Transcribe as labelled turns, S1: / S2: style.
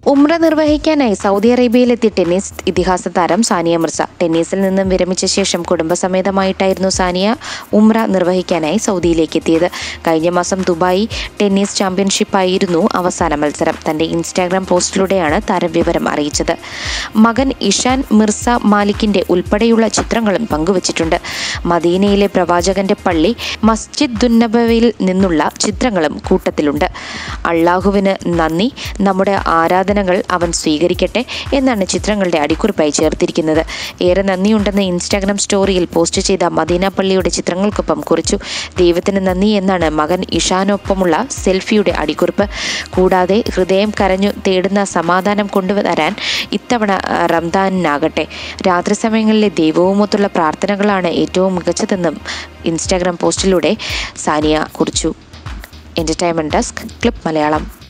S1: ഉംറ നിർവഹിക്കാനായി Saudi അറേബ്യയിലെത്തിയ tennis ഇതിഹാസ താരം സാനിയ മിർസ ടെന്നീസിൽ നിന്നും വിരമിച്ച ശേഷം കുടുംബസമേതമായിട്ടായിരുന്നു സാനിയ ഉംറ നിർവഹിക്കാനായി സൗദിയിലേക്ക് എത്തിയത് കഴിഞ്ഞ മാസം ദുബായ് ടെന്നീസ് ചാമ്പ്യൻഷിപ്പായിരുന്നു അവസാന മത്സരം തന്റെ ഇൻസ്റ്റാഗ്രാം പോസ്റ്റിലൂടെയാണ് താരം വിവരം അറിയിച്ചത് മകൻ ഇഷാൻ മിർസ മാലിക്കിന്റെ ഉൾപ്പെടെയുള്ള ചിത്രങ്ങളും പങ്കുവച്ചിട്ടുണ്ട് മദീനയിലെ പ്രവാചകന്റെ പള്ളി മസ്ജിദ് ദുന്നബയിൽ നിന്നുള്ള ചിത്രങ്ങളും കൂട്ടത്തിലുണ്ട് അള്ളാഹുവിന് നന്ദി നമ്മുടെ ആരാധനകൾ അവൻ സ്വീകരിക്കട്ടെ എന്നാണ് ചിത്രങ്ങളുടെ അടിക്കുറിപ്പായി ചേർത്തിരിക്കുന്നത് ഏറെ നന്ദിയുണ്ടെന്ന് ഇൻസ്റ്റാഗ്രാം സ്റ്റോറിയിൽ പോസ്റ്റ് ചെയ്ത മദീന പള്ളിയുടെ ചിത്രങ്ങൾക്കൊപ്പം കുറിച്ചു ദൈവത്തിന് നന്ദി എന്നാണ് മകൻ ഇഷാനൊപ്പമുള്ള സെൽഫിയുടെ അടിക്കുറിപ്പ് കൂടാതെ ഹൃദയം കരഞ്ഞു തേടുന്ന സമാധാനം കൊണ്ടുവരാൻ ഇത്തവണ ആ, റംദാനിനാകട്ടെ രാത്രി സമയങ്ങളിലെ ദൈവവുമൊത്തുള്ള പ്രാർത്ഥനകളാണ് ഏറ്റവും മികച്ചതെന്നും ഇൻസ്റ്റാഗ്രാം പോസ്റ്റിലൂടെ സാനിയ കുറിച്ചു എൻ്റർടൈൻമെൻറ്റ് ഡെസ്ക് ക്ലിപ്പ് മലയാളം